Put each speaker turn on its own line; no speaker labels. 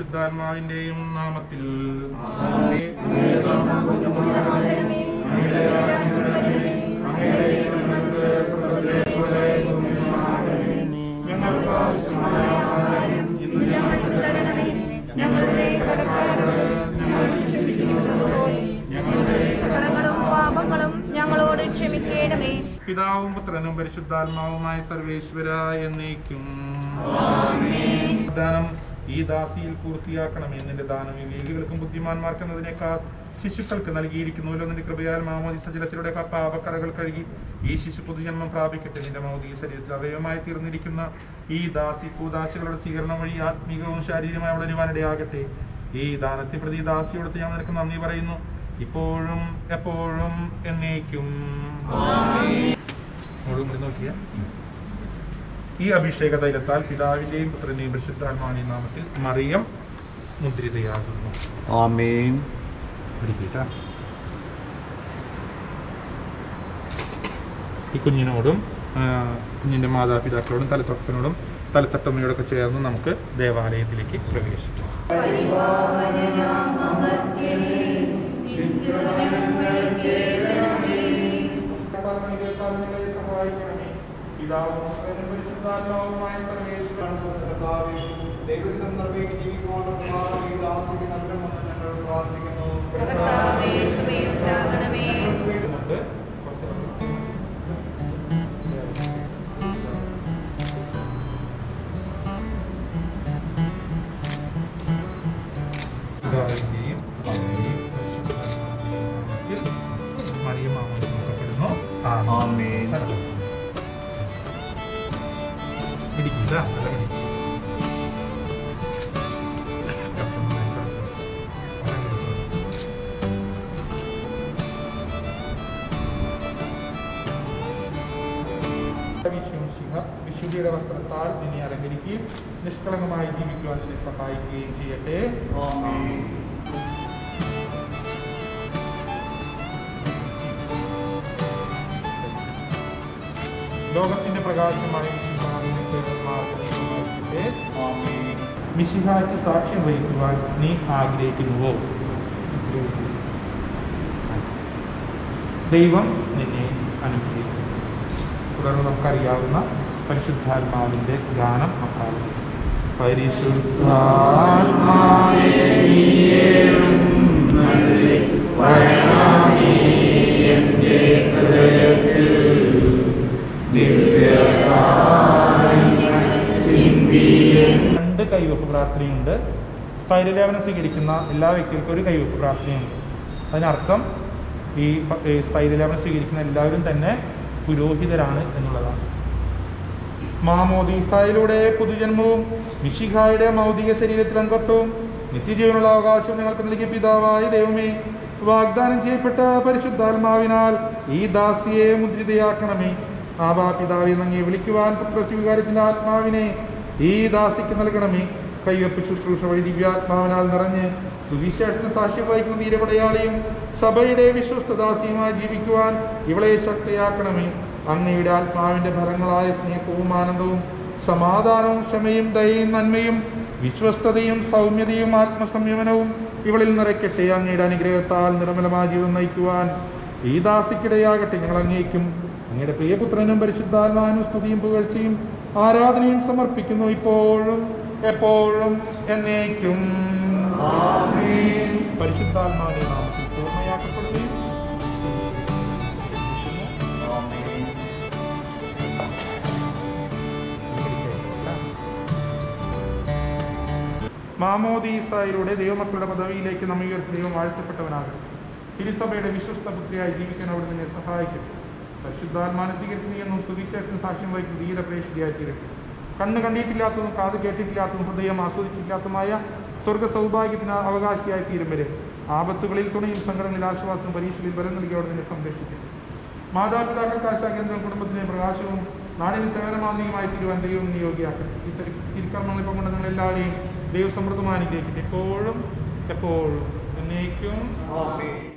പരിശുദ്ധാത്മാവിന്റെയും നാമത്തിൽ ഞങ്ങൾക്ക് ആവശ്യമായ ആഹാരം ഇന്ന് ഞങ്ങൾക്ക് തരണമേ ഞങ്ങളുടെ കടക്കാരോട് ഞങ്ങൾ ശിക്ഷിക്കുന്നത് പോലെ ഞങ്ങളുടെ
കടങ്ങളും പാപങ്ങളും ഞങ്ങളോട് ക്ഷമിക്കണമേ
പിതാവും പുത്രനും പരിശുദ്ധാത്മാവുമായ സർവേശ്വര എന്നേക്കും ദാനം ഈ ദാസിയിൽ പൂർത്തിയാക്കണമേ നിന്റെ ദാനം വിവേകികൾക്കും ബുദ്ധിമാന്മാർക്ക് എന്നതിനേക്കാൾ ശിശുക്കൾക്ക് നൽകിയിരിക്കുന്നുവല്ലോ നിന്റെ കൃപയാൽ മാമോദി സജലത്തിലൂടെ പാപക്കറകൾ കഴുകി ഈ ശിശു പുതുജന്മം പ്രാപിക്കട്ടെ നിന്റെ മൗദി ശരീരത്തിൽ അവയവമായി തീർന്നിരിക്കുന്ന ഈ ദാസി പൂദാശികളുടെ സ്വീകരണം വഴി ആത്മീകവും ശാരീരികമായി വളരുവാനിടയാകട്ടെ ഈ ദാനത്തെ പ്രതി ഈ ദാസിയോടത്ത് ഞാൻ നിനക്ക് നന്ദി പറയുന്നു ഇപ്പോഴും എപ്പോഴും എന്നേക്കും മോളും കൂടി നോക്കിയേ. ഈ അഭിഷേക തൈലത്താൽ പിതാവിന്റെയും പുത്രന്റെയും പരിശുദ്ധാത്മാവിന്റെയും നാമത്തിൽ മറിയം മുദ്രിതയാകുന്നു
ആമേൻ
പിടിക്കട്ടാ ഈ കുഞ്ഞിനോടും ആ, കുഞ്ഞിന്റെ മാതാപിതാക്കളോടും തലത്തൊപ്പനോടും തലത്തട്ടമ്മയോടൊക്കെ ചേർന്ന് നമുക്ക് ദേവാലയത്തിലേക്ക് പ്രവേശിക്കാം പിതാവും പരിശുദ്ധാത്മാവുമായ സർവേശ്വരൻ
ദൈവഹിതം നിറവേറ്റി ജീവിക്കുവാനുള്ള ഈ ദാസിക്ക് നൽകണമെന്ന് ഞങ്ങൾ പ്രാർത്ഥിക്കുന്നു
കർത്താവേ കൃപയുണ്ടാകണമേ
ഉണ്ട്. പിതാവിന്റെയും പുത്രന്റെയും പരിശുദ്ധാത്മാവിന്റെയും നാമത്തിൽ മറിയം ആമോദിക്കപ്പെടുന്നു.
ആമേൻ.
പിടിക്കില്ല നല്ല പിടിക്കും വിശുംശിഹ വിശുദ്ധിയുടെ വസ്ത്രത്താൽ നിന്നെ അലങ്കരിക്കുകയും നിഷ്കളങ്കമായി ജീവിക്കുവാൻ നിന്നെ സഹായിക്കുകയും ചെയ്യട്ടെ
ആമേൻ.
ലോകത്തിന്റെ പ്രകാശമായ മിശിഹായിലേക്ക് മാർഗ്ഗദീപമായിരിക്കട്ടെ.
ആമേൻ.
മിശിഹായ്ക്ക് സാക്ഷ്യം വഹിക്കുവാൻ നീ ആഗ്രഹിക്കുന്നുവോ ദൈവം നിന്നെ അനുഗ്രഹിക്കും തുടർന്ന് നമുക്കറിയാവുന്ന പരിശുദ്ധാത്മാവിന്റെ ഗാനം അക്കാലം പരിശുദ്ധാത്മാവേ രണ്ട് കൈവപ്പ് പ്രാർത്ഥനയുണ്ട് സ്ഥൈര്യലേപനം സ്വീകരിക്കുന്ന എല്ലാ വ്യക്തികൾക്കും ഒരു കൈവപ്പ് പ്രാർത്ഥനയുണ്ട് അതിനർത്ഥം ഈ പ- ഈ സ്ഥൈര്യലേപനം സ്വീകരിക്കുന്ന എല്ലാവരും തന്നെ പുരോഹിതരാണ് എന്നുള്ളതാണ് മാമോദീസായിലൂടെ പുതുജന്മവും മിശിഹായുടെ മൗതിക ശരീരത്തിൽ അംഗത്വവും നിത്യജീവനുള്ള അവകാശവും ഞങ്ങൾക്ക് നൽകിയ പിതാവായ ദൈവമേ വാഗ്ദാനം ചെയ്യപ്പെട്ട പരിശുദ്ധാത്മാവിനാൽ ഈ ദാസിയെ മുദ്രിതയാക്കണമേ ആബാ പിതാവെ നങ്ങി വിളിക്കുവാൻ പുത്രസ്വീകാരത്തിന്റെ ആത്മാവിനെ ഈ ദാസിക്ക് നൽകണമേ കയ്യൊപ്പ് ശുശ്രൂഷ വഴി ദിവ്യാത്മാവിനാൽ നിറഞ്ഞ് സുവിശേഷത്തിന് സാക്ഷ്യം വഹിക്കുന്ന ധീരപടയാളിയും സഭയുടെ വിശ്വസ്തദാസിയുമായി ജീവിക്കുവാൻ ഇവളെ ശക്തയാക്കണമേ അങ്ങയുടെ ആത്മാവിന്റെ ഫലങ്ങളായ സ്നേഹവും ആനന്ദവും സമാധാനവും ക്ഷമയും ദയയും നന്മയും വിശ്വസ്തതയും സൗമ്യതയും ആത്മസംയമനവും ഇവളിൽ നിറയ്ക്കട്ടെ അങ്ങയുടെ അനുഗ്രഹത്താൽ നിർമ്മലമായ ജീവിതം നയിക്കുവാൻ ഈ ദാസിക്കിടയാകട്ടെ ഞങ്ങൾ അങ്ങേക്കും അങ്ങയുടെ പ്രിയപുത്രനും പരിശുദ്ധാത്മാവിനും സ്തുതിയും പുകഴ്ചയും ആരാധനയും സമർപ്പിക്കുന്നു ഇപ്പോഴും എപ്പോഴും എന്നേക്കും പരിശുദ്ധാത്മാവിന്റെ നാമത്തിൽ പൂർണ്ണയാക്കപ്പെടുകയും മാമോദീസായിലൂടെ ദൈവമക്കളുടെ പദവിയിലേക്ക് നമ്മെ ഉയർത്തി ദൈവം വാഴ്ത്തപ്പെട്ടവനാകും തിരുസഭയുടെ വിശ്വസ്ത പുത്രിയായി ജീവിക്കാൻ അവിടെ നിന്നെ സഹായിക്കും പരിശുദ്ധാത്മാനെ സ്വീകരിച്ച് നീയെന്നും സുവിശേഷം സാക്ഷ്യം വഹിക്കും ധീര പ്രേക്ഷിതയായി തീരട്ടെ കണ്ണ് കണ്ടിട്ടില്ലാത്തതും കാത് കേട്ടിട്ടില്ലാത്തതും ഹൃദയം ആസ്വദിച്ചിട്ടില്ലാത്തതുമായ സ്വർഗ സൗഭാഗ്യത്തിന് അവകാശിയായി തീരും വരെ ആപത്തുകളിൽ തുണയും സങ്കടങ്ങളിൽ ആശ്വാസവും പരീക്ഷയിൽ ബലം നൽകി അവിടെ നിന്നെ സംരക്ഷിക്കും മാതാപിതാക്കൾക്ക് ആശാകേന്ദ്രം കുടുംബത്തിന് പ്രകാശവും നാടിന് സേവനമാന്ത്രികമായി തീരുവാൻ ദൈവം നിയോഗിയാക്കട്ടെ ഇത്തരം തിരുക്കർമ്മങ്ങൾ ഇപ്പം കൊണ്ട് നിങ്ങൾ എല്ലാവരെയും ദൈവസമൃദ്ധമായി അനുഗ്രഹിക്കട്ടെ എപ്പോഴും എപ്പോഴും എന്നേക്കും
ആമേൻ.